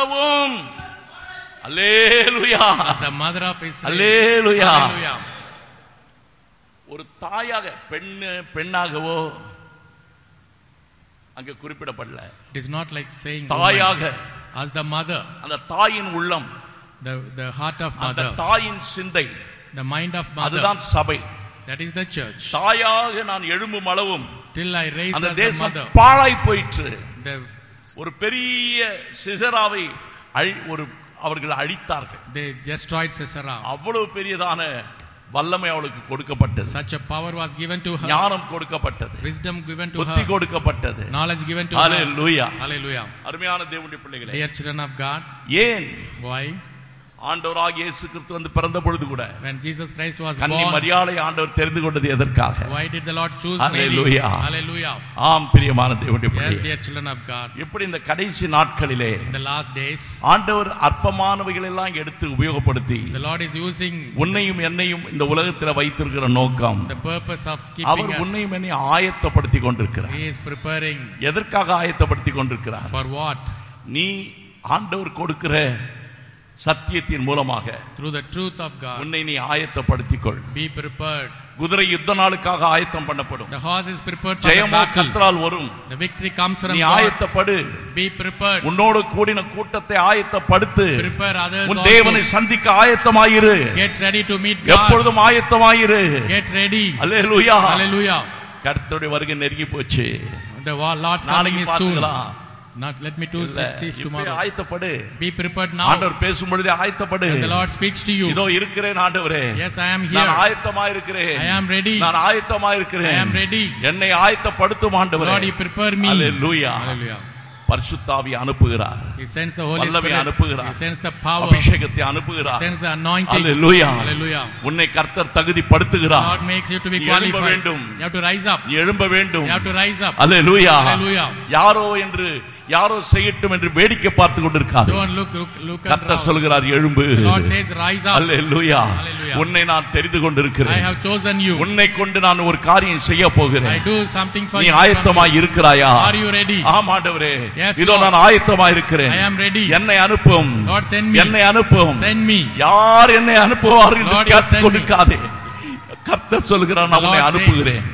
மளவும் அல்லேலுயா as the mother of Israel. அல்லேலுயா Hallelujah. ஒரு தாயாக பெண்ணு பெண்ணாகவோ அங்க குறிப்பிடப்படல It is not like saying தாயாக woman. as the mother, அந்த தாயின் உள்ளம் the, the heart of அந்த mother, தாயின் சிந்தை the mind of mother. அதுதான் சபை That is the church. தாயாக நான் எழும்பும் அளவும் Till I raise அந்த as the தேசம் mother. பாழாய் போயிற்று The, ஒரு பெரிய சிசராவை அழி- ஒரு அவர்கள் அழித்தார்கள் they destroyed Sisera. அவ்வளவு பெரியதான வல்லமை அவளுக்கு கொடுக்கப்பட்டது Such a power was given to her. ஞானம் கொடுக்கப்பட்டது Wisdom given to புத்தி her. கொடுக்கப்பட்டது Knowledge given to her. Hallelujah Hallelujah. அருமையான தேவனுடைய பிள்ளைகளே Dear children of God, ஏன் why? ஆண்டவராக இயேசு கிறிஸ்து வந்து பிறந்த பொழுது கூட When Jesus Christ was கன்னி born, மரியாதை ஆண்டவர் தெரிந்து கொண்டது எதற்காக why did the Lord choose Mary? Hallelujah. Hallelujah. ஆம் பிரியமான தேவனுடைய Yes, பிள்ளைகளே dear children of God. எப்படி இந்த கடைசி நாட்களிலே In the last days, ஆண்டவர் அற்பமானவைகள் எல்லாம் எடுத்து உபயோகப்படுத்தி the Lord is using உன்னையும் என்னையும் இந்த உலகத்தில் வைத்திருக்கிற நோக்கம் the purpose of our keeping us. உன்னையும் என்னையும் ஆயத்தப்படுத்தி கொண்டிருக்கிறார் He is preparing எதற்காக ஆயத்தப்படுத்தி கொண்டிருக்கிறார் for what? நீ ஆண்டவர் கொடுக்கிற சத்தியத்தின் மூலமாக Through the truth of God. உன்னை நீ ஆயத்தப்படுத்திக் கொள் Be prepared. குதிரை யுத்த நாளுக்காக ஆயத்தம் பண்ணப்படும் The horse is prepared for the ஜெயமோ battle. கத்தரால் வரும் The victory comes from நீ God. ஆயத்தப்படு Be prepared. உன்னோடு கூடின கூட்டத்தை ஆயத்தப்படுத்து Prepare others உன் தேவனை also. சந்திக்க ஆயத்தமாயிரு Get ready to meet God. எப்பொழுதும் ஆயத்தமாயிரு Get ready. அல்லேலூயா Hallelujah. கர்த்தருடைய வருகை நெருங்கி போச்சு The wa- Lord's coming நாளைக்கு is soon. பார்த்துக்கலாம் Not let me to இல்ல, cease இப்பவே tomorrow. ஆயத்தப்படு Be prepared now. ஆண்டவர் பேசும் பொழுதே ஆயத்தப்படு When the Lord speaks to you. இதோ இருக்கிறேன் ஆண்டவரே Yes, I am நான் here. ஆயத்தமா இருக்கிறேன் I am ready. நான் ஆயத்தமா I இருக்கிறேன் am ready. என்னை ஆயத்தப்படுத்தும் ஆண்டவரே Lord, you prepare me. Hallelujah Hallelujah. பரிசுத்தாவி அனுப்புகிறார் He sends the Holy வல்லமை Spirit. அனுப்புகிறார். He sends the power. அபிஷேகத்தை He அனுப்புகிறார் sends the anointing. Hallelujah. Hallelujah. உன்னை கர்த்தர் தகுதிப்படுத்துகிறார் God makes you to be நீ எழும்ப qualified. வேண்டும். You have to rise up. நீ எழும்ப வேண்டும் You have to rise up. Hallelujah Hallelujah. யாரோ என்று யாரோ செய்யட்டும் என்று வேடிக்கை பார்த்து கொண்டிருக்காது Don't look, look, look at கர்த்தர் around. சொல்கிறார் எழும்பு The Lord says, rise up. Hallelujah Hallelujah. உன்னை நான் தெரிந்து I கொண்டிருக்கிறேன் have chosen you. உன்னை கொண்டு நான் ஒரு காரியம் செய்ய I போகிறேன் do something for நீ you. from ஆயத்தமாய் you. இருக்கிறாயா Are you ready? ஆமாண்டவரே Yes, இதோ Lord. நான் ஆயத்தமாய் இருக்கிறேன் I am ready. என்னை அனுப்பும் Lord, send me. என்னை அனுப்பும் Send me. யார் என்னை அனுப்புவார் என்று Lord, you கேட்டுக் send me. கொண்டிருக்காதே கர்த்தர் சொல்கிறார் நான் The உன்னை Lord அனுப்புகிறேன்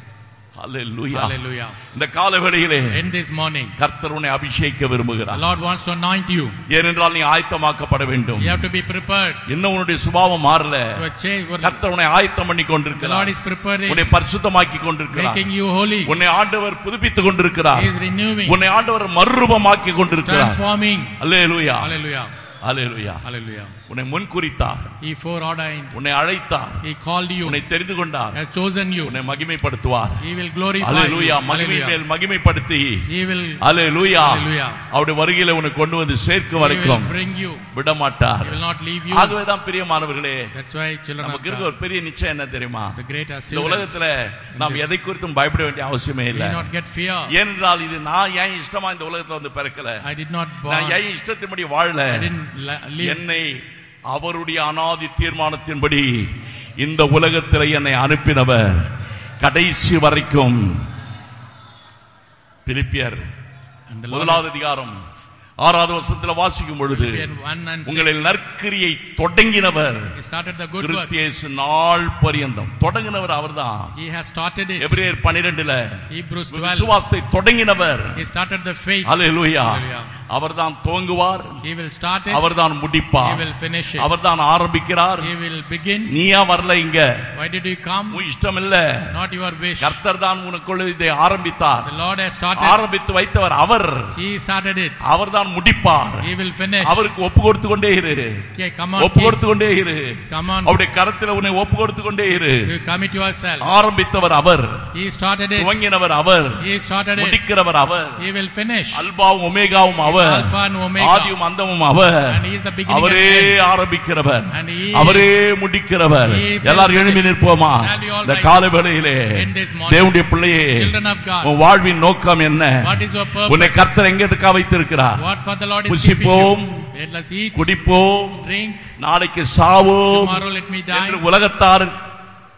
அல்லேலூயா Hallelujah. இந்த காலவேளையிலே In this morning, கர்த்தர் உன்னை அபிஷேகிக்க the விரும்புகிறார் Lord wants to anoint you. ஏனென்றால் நீ ஆயத்தமாக்கப்பட வேண்டும் You have to be prepared இன்னும் உன்னுடைய சுபாவம் மாறல to change. கர்த்தர் உன்னை ஆயத்தம் பண்ணி The Lord கொண்டிருக்கிறார் is preparing, உன்னை பரிசுத்தமாக்கி கொண்டிருக்கிறார் making you holy. உன்னை ஆண்டவர் புதுப்பித்துக் கொண்டிருக்கிறார் He is renewing, உன்னை ஆண்டவர் மறுரூபமாக்கி கொண்டிருக்கிறார் transforming. அல்லேலூயா Hallelujah. அல்லேலூயா Hallelujah. உன்னை முன்குறித்தார் He foreordained. உன்னை அழைத்தார் He called you. உன்னை தெரிந்து கொண்டார் Has chosen you. உன்னை மகிமைப்படுத்துவார் He will glorify you. அல்லேலூயா மகிமை Hallelujah. மேல் மகிமைப்படுத்தி He will, அல்லேலூயா Hallelujah. அவருடைய வருகையில உன்னை கொண்டு வந்து சேர்க்கும் he will வரைக்கும் bring you. விட மாட்டார் He will not leave you. ஆகவேதான் பிரியமானவர்களே That's why children of நமக்கு இருக்க God, ஒரு பெரிய நிச்சயம் என்ன தெரியுமா the great இந்த assurance, உலகத்துல நாம் எதை குறித்தும் பயப்பட வேண்டிய அவசியமே we இல்ல need not get fear. ஏனென்றால் இது நான் ஏன் இஷ்டமா இந்த உலகத்துல வந்து பிறக்கல I did not நான் born. ஏன் இஷ்டத்தின்படி வாழல I didn't la- live. என்னை அவருடைய அனாதி தீர்மானத்தின்படி இந்த உலகத்தில் என்னை அனுப்பினவர் கடைசி வரைக்கும் பிலிப்பியர் And the Lord முதலாவது அதிகாரம் ஆறாவது வருஷத்துல வாசிக்கும் பொழுது Philippians 1 and 6, உங்களில் நற்கிரியை தொடங்கினவர் He started the good works. கிறிஸ்தியேசு நாள் பரியந்தம் தொடங்கினவர் அவர்தான் He has started it. எபிரேயர் பனிரெண்டுல Hebrews 12. விசுவாசத்தை தொடங்கினவர் He started the faith. Hallelujah Hallelujah. அவர்தான் துவங்குவார் He will start it. அவர்தான் He முடிப்பார் will finish it. அவர்தான் ஆரம்பிக்கிறார் He will begin. நீயா வரல இங்க Why did you come? உன் இஷ்டம் இல்ல Not your wish. கர்த்தர் தான் உனக்குள்ள இதை ஆரம்பித்தார் The Lord has started. ஆரம்பித்து வைத்தவர் அவர் He started it. அவர்தான் முடிப்பார் He will finish. அவருக்கு ஒப்பு கொடுத்து கொண்டே இரு Okay, come on, ஒப்பு keep- கொடுத்து கொண்டே இரு come on. அவருடைய கரத்துல உன்னை ஒப்பு கொடுத்து கொண்டே இரு You commit yourself. ஆரம்பித்தவர் our He started it. துவங்கினவர் our He started it. முடிக்கிறவர் our He will finish. அல்பாவும் ஒமேகாவும் our Alpha and Omega. ஆதியும் அந்தமும் அவர் And he is the beginning அவரே and end. ஆரம்பிக்கிறவர் And he அவரே முடிக்கிறவர் He will எல்லாரும் எழும்பி finish. நிற்போமா Shall we all இந்த rise கால வேளையிலே in this morning? தேவனுடைய பிள்ளையே Children of God. உன் வாழ்வின் நோக்கம் என்ன What is your உன்னை purpose? கர்த்தர் எங்கதுக்கா வைத்திருக்கிறார் What for the Lord is keeping புசிப்போம் you? Let us eat, குடிப்போம் drink. நாளைக்கு சாவோம் Tomorrow let me என்று die. உலகத்தார்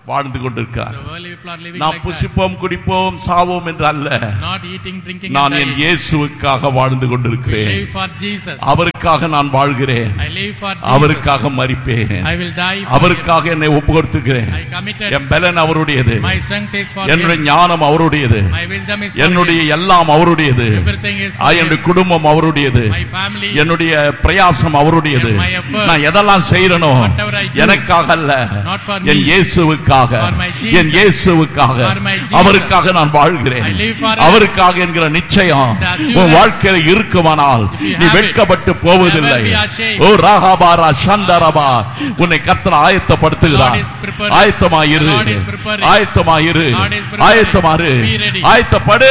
வாழ்ந்து கொண்டிருக்கிறார் The worldly people are living நாம் like that. புசிப்போம் குடிப்போம் சாவோம் என்று அல்ல Not eating, drinking, நான் and என் dying. இயேசுவுக்காக வாழ்ந்து We கொண்டிருக்கிறேன் live for Jesus. அவருக்காக நான் வாழ்கிறேன் I live for Jesus. அவருக்காக மறிப்பேன் I will die for அவருக்காக என்னை ஒப்பு கொடுத்துக்கிறேன் him. I committed. என் பலன் அவருடையது My strength is for என்னுடைய him. ஞானம் அவருடையது My wisdom is for என்னுடைய him. எல்லாம் அவருடையது Everything is ஆ, for என்னுடைய him. குடும்பம் அவருடையது My family. என்னுடைய பிரயாசம் அவருடையது My effort. நான் எதெல்லாம் செய்யறனோ Whatever I do. எனக்காக அல்ல Not for என் me. இயேசுவுக்காக For my Jesus. என் இயேசுவுக்காக For my Jesus. அவருக்காக நான் வாழ்கிறேன் I live for him. அவருக்காக என்கிற நிச்சயம் The assurance. உன் வாழ்க்கையில இருக்குமானால் If you நீ have it, வெட்கப்பட்டு போவதில்லை never be ashamed. ஓ ராகாபாரா சந்தரபா உன்னை கர்த்தர் ஆயத்தப்படுத்துகிறார் God is preparing. ஆயத்தமாயிரு God is preparing. ஆயத்தமாயிரு God is preparing. ஆயத்தமாறு Be ready. ஆயத்தப்படு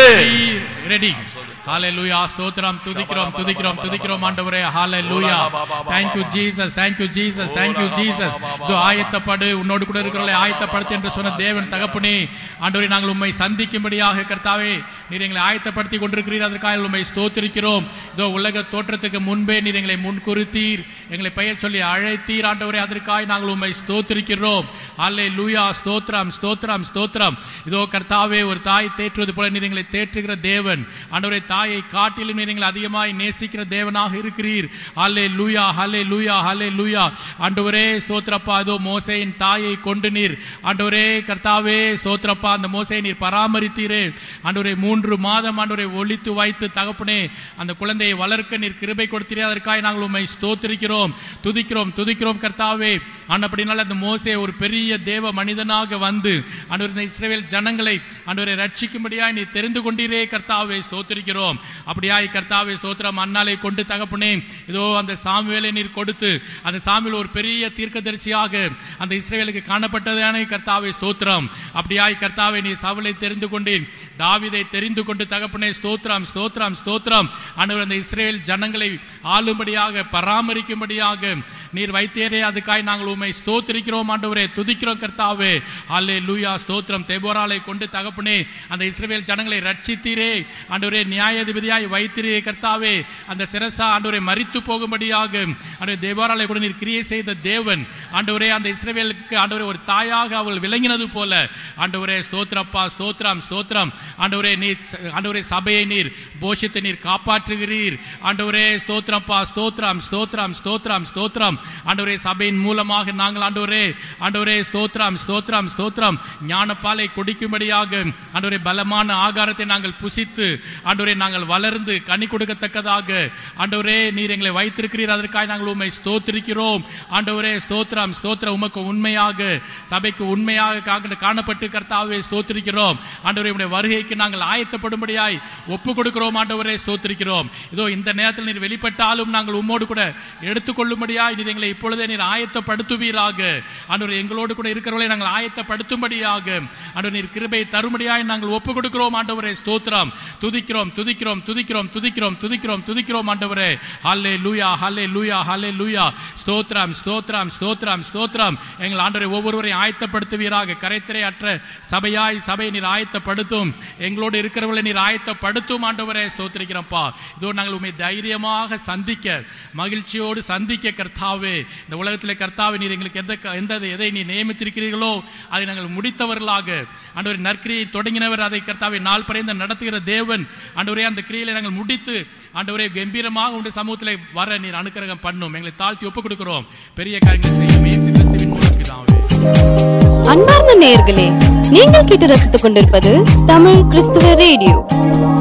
Be ready. Hallelujah. ஸ்தோத்திரம் துதிக்கிறோம் துதிக்கிறோம் துதிக்கிறோம் ஆண்டவரே ஹalleluya thank you jesus thank you jesus thank you jesus இதோ ஆயத்தப்படு உன்னோடு கூட இருக்கிறவளை ஆயத்தப்படுத்து என்று சொன்ன தேவன் தகப்பனே ஆண்டவரே நாங்கள் உம்மை சந்திக்கும்படியாக கர்த்தாவே நீர் எங்களை ஆயத்தப்படுத்தி கொண்டிருக்கிறீர் அதற்காக உம்மை ஸ்தோத்திரிக்கிறோம் இதோ உலக தோற்றத்துக்கு முன்பே நீர் எங்களை முன்குறித்தீர் எங்களை பெயர் சொல்லி அழைத்தீர் ஆண்டவரே அதற்காக நாங்கள் உம்மை ஸ்தோத்திரிக்கிறோம் ஹalleluya ஸ்தோத்திரம் ஸ்தோத்திரம் ஸ்தோத்திரம் இதோ கர்த்தாவே ஒரு தாய் தேற்றுவது போல நீர் எங்களை தேற்றுகிற தேவன் ஆண்டவரே தாயை காட்டிலும் நீர் எங்களை அதிகமாய் நேசிக்கிற தேவனாக இருக்கிறீர் ஹல்லே லூயா ஹல்லே லூயா ஹல்லே லூயா ஆண்டவரே ஸ்தோத்திரப்பா இதோ மோசையின் தாயை கொண்டு நீர் ஆண்டவரே கர்த்தாவே ஸ்தோத்திரப்பா அந்த மோசையை நீர் பராமரித்தீரே ஆண்டவரே மூன்று மாதம் ஆண்டவரை ஒழித்து வைத்து தகப்பனே அந்த குழந்தையை வளர்க்க நீர் கிருபை கொடுத்தீரே அதற்காக நாங்கள் உம்மை ஸ்தோத்திரிக்கிறோம் துதிக்கிறோம் துதிக்கிறோம் கர்த்தாவே ஆனப்படினால அந்த மோசே ஒரு பெரிய தேவ மனிதனாக வந்து ஆண்டவர் இந்த இஸ்ரவேல் ஜனங்களை ஆண்டவரை ரட்சிக்கும்படியாய் நீ தெரிந்து கொண்டீரே கர்த்தாவே ஸ்தோத்திரிக்கிறோம் அப்படியாய் கர்த்தாவே ஸ்தோத்திரம் அண்ணாலை கொண்டு தகப்பனே இதோ அந்த சாமுவேலை நீர் கொடுத்து அந்த சாமுவேல் ஒரு பெரிய தீர்க்கதரிசியாக அந்த இஸ்ரவேலுக்கு காணப்பட்டதானே கர்த்தாவே ஸ்தோத்திரம் அப்படியாய் கர்த்தாவே நீ சவலை தெரிந்து கொண்டேன் தாவீதை தெரிந்து கொண்டு தகப்பனே ஸ்தோத்திரம் ஸ்தோத்திரம் ஸ்தோத்திரம் ஆண்டவர் அந்த இஸ்ரேல் ஜனங்களை ஆளும்படியாக பராமரிக்கும்படியாக நீர் வைத்தேரே அதுக்காய் நாங்கள் உம்மை ஸ்தோத்திரிக்கிறோம் ஆண்டவரே துதிக்கிறோம் கர்த்தாவே அல்லே லூயா ஸ்தோத்திரம் தெபோராலை கொண்டு தகப்பனே அந்த இஸ்ரவேல் ஜனங்களை ரட்சித்தீரே ஆண்டவரே நியாயாதிபதியாய் வைத்திரே கர்த்தாவே அந்த சிரசா ஆண்டவரை மரித்து போகும்படியாக ஆண்டவரே தேவாராலை கூட நீர் கிரியை செய்த தேவன் ஆண்டவரே அந்த இஸ்ரவேலுக்கு ஆண்டவரே ஒரு தாயாக அவள் விளங்கினது போல ஆண்டவரே ஸ்தோத்திரப்பா ஸ்தோத்திரம் ஸ்தோத்திரம் ஆண்டவரே நீர் ஆண்டவரே சபையை நீர் போஷித்து நீர் காப்பாற்றுகிறீர் ஆண்டவரே ஸ்தோத்திரப்பா ஸ்தோத்திரம் ஸ்தோத்திரம் ஸ்தோத்திரம் ஸ்தோத்திரம் ஆண்டவரே சபையின் மூலமாக நாங்கள் ஆண்டவரே ஆண்டவரே ஸ்தோத்திரம் ஸ்தோத்திரம் ஸ்தோத்திரம் ஞானப்பாலை குடிக்கும்படியாக ஆண்டவரே பலமான ஆகாரத்தை நாங்கள் புசித்து ஆண்டவரே நாங்கள் வளர்ந்து கனி கொடுக்கத்தக்கதாக ஆண்டவரே நீர் எங்களை வைத்திருக்கிறீர் அதற்காக நாங்கள் உண்மை ஸ்தோத்திரிக்கிறோம் ஆண்டவரே ஸ்தோத்திரம் ஸ்தோத்திரம் உமக்கு உண்மையாக சபைக்கு உண்மையாக காக்க- காணப்பட்டு கர்த்தாவே ஸ்தோத்திரிக்கிறோம் ஆண்டவரே உடைய வருகைக்கு நாங்கள் ஆயத்தப்படும்படியாய் ஒப்பு கொடுக்கிறோம் ஆண்டவரே ஸ்தோத்திரிக்கிறோம் இதோ இந்த நேரத்தில் நீர் வெளிப்பட்டாலும் நாங்கள் உம்மோடு கூட எடுத்துக்கொள்ளும்படியாய் நீர் எங்களை இப்பொழுதே நீர் ஆயத்தப்படுத்துவீராக ஆண்டவரே எங்களோடு கூட இருக்கிறவர்களை நாங்கள் ஆயத்தப்படுத்தும்படியாக ஆண்டவர் நீர் கிருபை தரும்படியாய் நாங்கள் ஒப்பு கொடுக்கிறோம் ஆண்டவரே ஸ்தோத்திரம் துதிக்கிறோம் துதிக்கிறோம் துதிக்கிறோம் துதிக்கிறோம் துதிக்கிறோம் துதிக்கிறோம் ஆண்டவரே ஹல்லே லூயா ஹல்லே லூயா ஹல்லே லூயா ஸ்தோத்திரம் ஸ்தோத்திரம் ஸ்தோத்திரம் ஸ்தோத்திரம் எங்கள் ஆண்டவரை ஒவ்வொருவரையும் ஆயத்தப்படுத்துவீராக கரைத்திரை அற்ற சபையாய் சபையை நீர் ஆயத்தப்படுத்தும் எங்களோடு இருக்கிறவர்களை நீர் ஆயத்தப்படுத்தும் ஆண்டவரே ஸ்தோத்திரிக்கிறப்பா இதோ நாங்கள் உண்மை தைரியமாக சந்திக்க மகிழ்ச்சியோடு சந்திக்க கர்த்தாவே இந்த உலகத்திலே கர்த்தாவே நீர் எங்களுக்கு எந்த எந்த எதை நீ நியமித்திருக்கிறீர்களோ அதை நாங்கள் முடித்தவர்களாக ஆண்டவர் நற்கிரியை தொடங்கினவர் அதை கர்த்தாவை நாள் பறைந்த நடத்துகிற தேவன் ஆண்டவரே அந்த கிரியில நாங்கள் முடித்து ஆண்டவரே கம்பீரமாக உடைய சமூகத்தில் வர நீர் அனுக்கிரகம் பண்ணும் எங்களை தாழ்த்தி ஒப்புக் கொடுக்கிறோம் பெரிய காரியங்களை செய்யும் இயேசு கிறிஸ்துவின் மூலம் பிதாவே அன்பார்ந்த நேயர்களே நீங்கள் கேட்டு ரசித்துக் கொண்டிருப்பது தமிழ் கிறிஸ்துவ ரேடியோ